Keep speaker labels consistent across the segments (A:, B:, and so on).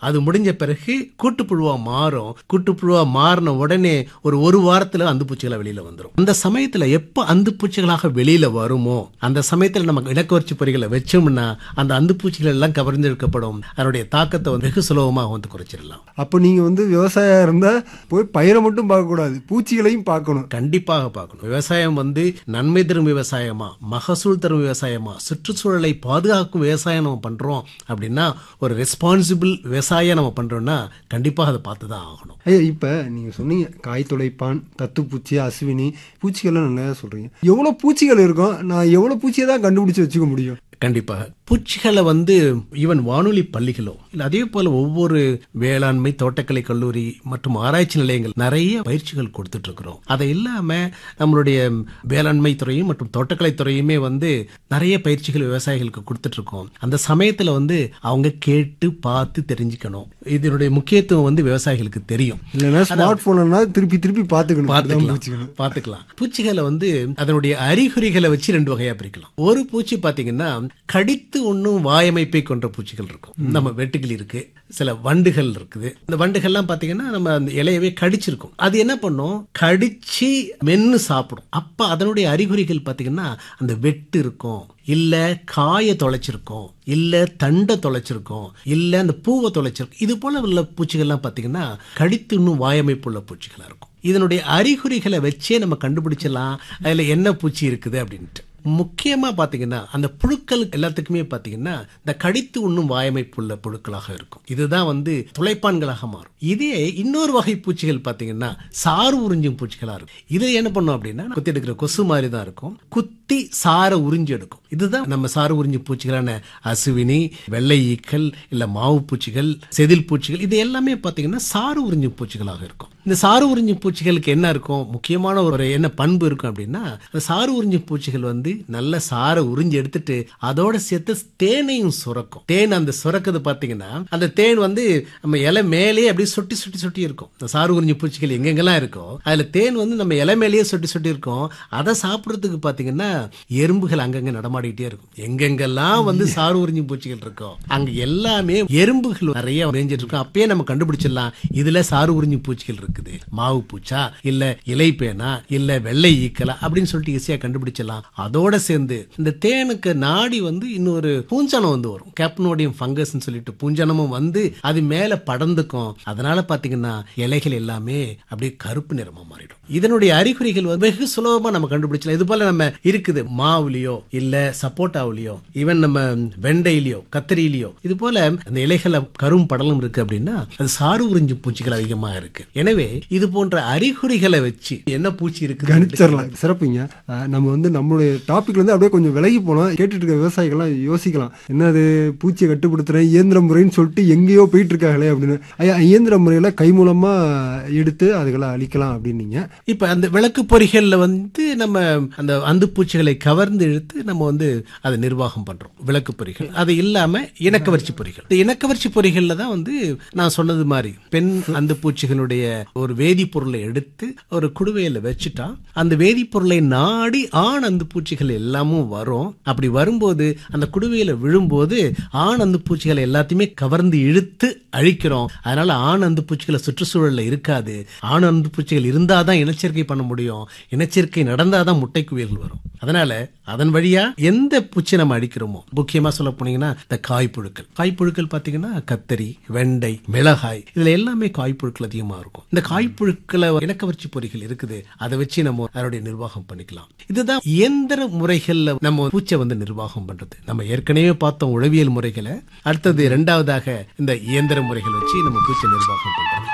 A: அது முடிஞ்ச பிறகு கூட்டுப்புழுவா மாறும் கூட்டுப்புழுவா மாறின உடனே ஒரு ஒரு வாரத்துல அந்துப்பூச்சிகளா வெளியில வந்துரும் அந்த சமயத்துல எப்ப அந்துப்பூச்சிகளாக வெளியில வருமோ அந்த சமயத்துல நம்ம இலக்கவர்ச்சி பொறிகளை வச்சோம்னா அந்த அந்துப்பூச்சிகள் எல்லாம் கவர்ந்தெடுக்கப்படும் அதனுடைய தாக்கத்தை வந்து வெகு சுலபமாக வந்து குறைச்சிடலாம்
B: அப்போ நீங்க வந்து விவசாயம் இருந்தா போய் பயிரை மட்டும் பார்க்க கூடாது பூச்சிகளையும் பார்க்கணும்
A: கண்டிப்பாக பார்க்கணும் விவசாயம் வந்து நன்மை தரும் விவசாயமா மகசூல் தரும் விவசாயமா சுற்றுச்சூழலை பாதுகாக்கும் விவசாயம் நம்ம பண்றோம் அப்படின்னா ஒரு ரெஸ்பான்சிபிள் விவசாயம் நம்ம பண்றோம்னா கண்டிப்பாக அதை பார்த்து தான் ஆகணும்
B: ஐயா இப்ப நீங்க சொன்னீங்க காய் துளைப்பான் தத்துப்பூச்சி அசுவினி பூச்சிகள்லாம் நல்லா சொல்றீங்க எவ்வளவு பூச்சிகள் இருக்கும் நான் எவ்வளவு பூச்சியை தான் கண்டுபிடிச்சு வச்சுக்க முடியும்
A: கண்டிப்பாக பூச்சிகளை வந்து ஈவன் வானொலி பள்ளிகளோ இல்லை அதே போல ஒவ்வொரு வேளாண்மை தோட்டக்கலை கல்லூரி மற்றும் ஆராய்ச்சி நிலையங்கள் நிறைய பயிற்சிகள் கொடுத்துட்டு இருக்கிறோம் அதை இல்லாம நம்மளுடைய வேளாண்மை துறையும் மற்றும் தோட்டக்கலை துறையுமே வந்து நிறைய பயிற்சிகள் விவசாயிகளுக்கு கொடுத்துட்டு இருக்கோம் அந்த சமயத்துல வந்து அவங்க கேட்டு பார்த்து தெரிஞ்சுக்கணும் இதனுடைய முக்கியத்துவம் வந்து விவசாயிகளுக்கு தெரியும்
B: இல்லைன்னா ஸ்மார்ட் போனா திருப்பி திருப்பி பார்த்துக்கணும்
A: பார்த்துக்கலாம்
B: பூச்சிகள்
A: பார்த்துக்கலாம் பூச்சிகளை வந்து அதனுடைய அறிகுறிகளை வச்சு ரெண்டு வகையா பிரிக்கலாம் ஒரு பூச்சி பாத்தீங்கன்னா கடித்து ஒண்ணும் வாயமைப்பை கொண்ட பூச்சிகள் இருக்கும் நம்ம வெட்டுக்கிளி இருக்கு சில வண்டுகள் இருக்குது இந்த வண்டுகள்லாம் பாத்தீங்கன்னா நம்ம அந்த இலையவே கடிச்சிருக்கும் அது என்ன பண்ணும் கடிச்சு மென்னு சாப்பிடும் அப்ப அதனுடைய அறிகுறிகள் பாத்தீங்கன்னா அந்த வெட்டு இருக்கும் இல்ல காய தொலைச்சிருக்கோம் இல்ல தண்டை தொலைச்சிருக்கோம் இல்ல அந்த பூவை தொலைச்சிருக்கும் இது போல உள்ள பூச்சிகள்லாம் பாத்தீங்கன்னா கடித்து இன்னும் வாயமைப்பு உள்ள பூச்சிகளா இருக்கும் இதனுடைய அறிகுறிகளை வச்சே நம்ம கண்டுபிடிச்சலாம் அதுல என்ன பூச்சி இருக்குது அப்படின்ட்டு முக்கியமா பாத்தீங்கன்னா அந்த புழுக்கள் எல்லாத்துக்குமே பாத்தீங்கன்னா இந்த கடித்து உண்ணும் வாயமைப்புள்ள புழுக்களாக இருக்கும் இதுதான் வந்து துளைப்பான்களாக மாறும் இதே இன்னொரு வகை பூச்சிகள் பாத்தீங்கன்னா சாறு உறிஞ்சும் பூச்சிகளா இருக்கும் இது என்ன பண்ணும் அப்படின்னா குத்தி எடுக்கிற கொசு மாதிரி தான் இருக்கும் குத்தி சாரை உறிஞ்சி எடுக்கும் இதுதான் நம்ம சாறு உறிஞ்சும் பூச்சிகளான அசுவினி வெள்ளை ஈக்கள் இல்ல மாவு பூச்சிகள் செதில் பூச்சிகள் இது எல்லாமே பாத்தீங்கன்னா சாறு உறிஞ்சும் பூச்சிகளாக இருக்கும் இந்த சாறு உறிஞ்சும் பூச்சிகளுக்கு என்ன இருக்கும் முக்கியமான ஒரு என்ன பண்பு இருக்கும் அப்படின்னா அந்த சாறு உறிஞ்சும் பூச்சிகள் வந்து நல்ல சாரை உறிஞ்சி எடுத்துட்டு அதோட சேர்த்து தேனையும் சுரக்கும் தேன் அந்த சுரக்குது பாத்தீங்கன்னா அந்த தேன் வந்து நம்ம இலை மேலேயே அப்படியே சொட்டி சொட்டி சொட்டி இருக்கும் இந்த சாறு உறிஞ்சும் பூச்சிகள் எங்கெங்கெல்லாம் இருக்கோ அதுல தேன் வந்து நம்ம இலை மேலேயே சொட்டி சொட்டி இருக்கும் அதை சாப்பிடுறதுக்கு பாத்தீங்கன்னா எறும்புகள் அங்கங்க நடமாடிக்கிட்டே இருக்கும் எங்கெங்கெல்லாம் வந்து சாறு உறிஞ்சும் பூச்சிகள் இருக்கோ அங்க எல்லாமே எறும்புகள் நிறைய மேய்ஞ்சிட்டு இருக்கும் அப்பயே நம்ம கண்டுபிடிச்சிடலாம் இதுல சாறு உறிஞ்சும் பூச்சிகள் இருக்குது மாவு பூச்சா இல்ல இலை பேனா இல்ல வெள்ளை ஈக்கலா அப்படின்னு சொல்லிட்டு ஈஸியா கண்டுபிடிச்சிடலாம் அதோட சேர்ந்து இந்த தேனுக்கு நாடி வந்து இன்னொரு பூஞ்சனம் வந்து வரும் கேப்னோடியம் ஃபங்கஸ் சொல்லிட்டு பூஞ்சனமும் வந்து அது மேல படர்ந்துக்கும் அதனால பாத்தீங்கன்னா இலைகள் எல்லாமே அப்படியே கருப்பு நிறமா மாறிடும் இதனுடைய அறிகுறிகள் வந்து வெகு சுலபமா நம்ம கண்டுபிடிச்சலாம் இது போல நம்ம இருக்குது மாவுலயோ இல்ல சப்போட்டாவிலயோ ஈவன் நம்ம வெண்டையிலயோ கத்திரியிலயோ இது போல அந்த இலைகள கரும் படலம் இருக்கு அப்படின்னா அது சாறு உறிஞ்சும் பூச்சிகள் அதிகமா இருக்கு எனவே இது போன்ற அறிகுறிகளை வச்சு என்ன பூச்சி இருக்கு
B: கணிச்சிடலாம் சிறப்புங்க அஹ் நம்ம வந்து நம்மளுடைய டாபிக்ல இருந்து அப்படியே கொஞ்சம் விலகி போனோம் கேட்டுட்டு இருக்க விவசாயிகள்லாம் யோசிக்கலாம் என்னது பூச்சியை கட்டுப்படுத்துறேன் இயந்திர முறைன்னு சொல்லிட்டு எங்கேயோ போயிட்டு இருக்காங்களே அப்படின்னு ஐயா இயந்திர முறையில கை மூலமா எடுத்து அதுகளை அழிக்கலாம் அப்படின்னீங்க
A: இப்ப அந்த விளக்கு பொறிகள்ல வந்து நம்ம அந்த அந்து பூச்சிகளை கவர்ந்து இழுத்து நம்ம வந்து அதை நிர்வாகம் பண்றோம் விளக்கு பொறிகள் அது இல்லாம இணக்கவர்ச்சி பொறிகள் இந்த இணக்கவர்ச்சி பொறிகள்ல தான் வந்து நான் சொன்னது மாதிரி பெண் அந்து பூச்சிகளுடைய ஒரு வேதிப்பொருளை எடுத்து ஒரு குடுவையில வச்சுட்டா அந்த வேதிப்பொருளை நாடி ஆண் அந்து பூச்சிகள் எல்லாமும் வரும் அப்படி வரும்போது அந்த குடுவையில விழும்போது ஆண் அந்து பூச்சிகளை எல்லாத்தையுமே கவர்ந்து இழுத்து அழிக்கிறோம் அதனால ஆண் அந்து பூச்சிகளை சுற்றுச்சூழல்ல இருக்காது ஆண் அந்து பூச்சிகள் இருந்தாதான் இனச்சேர்க்கை பண்ண முடியும் இனச்சேர்க்கை நடந்தாதான் முட்டை குவியல்கள் வரும் அதனால அதன் வழியா எந்த பூச்சி நம்ம அடிக்கிறோமோ முக்கியமா சொல்ல போனீங்கன்னா இந்த காய்ப்புழுக்கள் காய்ப்புழுக்கள் பாத்தீங்கன்னா கத்தரி வெண்டை மிளகாய் இதுல எல்லாமே காய்ப்புழுக்கள் அதிகமா இருக்கும் இந்த காய்ப்புழுக்களை இணக்கவர்ச்சி பொறிகள் இருக்குது அதை வச்சு நம்ம அதனுடைய நிர்வாகம் பண்ணிக்கலாம் இதுதான் இயந்திர முறைகள்ல நம்ம பூச்சை வந்து நிர்வாகம் பண்றது நம்ம ஏற்கனவே பார்த்தோம் உளவியல் முறைகளை அடுத்தது இரண்டாவதாக இந்த இயந்திர முறைகள் வச்சு நம்ம பூச்சை நிர்வாகம் பண்றது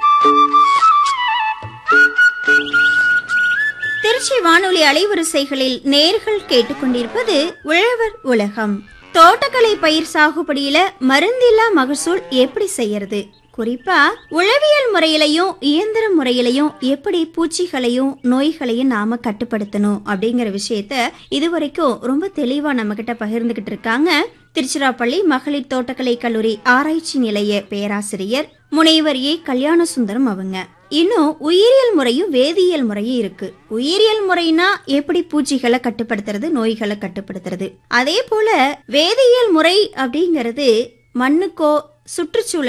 C: திருச்சி வானொலி அலைவரிசைகளில் நேர்கள் கேட்டுக்கொண்டிருப்பது உழவர் உலகம் தோட்டக்கலை பயிர் சாகுபடியில மருந்தில்லா மகசூல் எப்படி செய்யறது குறிப்பா உளவியல் முறையிலையும் இயந்திர முறையிலையும் எப்படி பூச்சிகளையும் நோய்களையும் நாம கட்டுப்படுத்தணும் அப்படிங்கிற விஷயத்த இதுவரைக்கும் ரொம்ப தெளிவா நம்ம கிட்ட பகிர்ந்துகிட்டு இருக்காங்க திருச்சிராப்பள்ளி மகளிர் தோட்டக்கலை கல்லூரி ஆராய்ச்சி நிலைய பேராசிரியர் முனைவர் ஏ கல்யாண சுந்தரம் அவங்க இன்னும் உயிரியல் முறையும் வேதியியல் முறையும் இருக்கு உயிரியல் முறைனா எப்படி பூச்சிகளை கட்டுப்படுத்துறது நோய்களை கட்டுப்படுத்துறது அதே போல வேதியியல் முறை அப்படிங்கிறது மண்ணுக்கோ சுற்றுச்சூழல்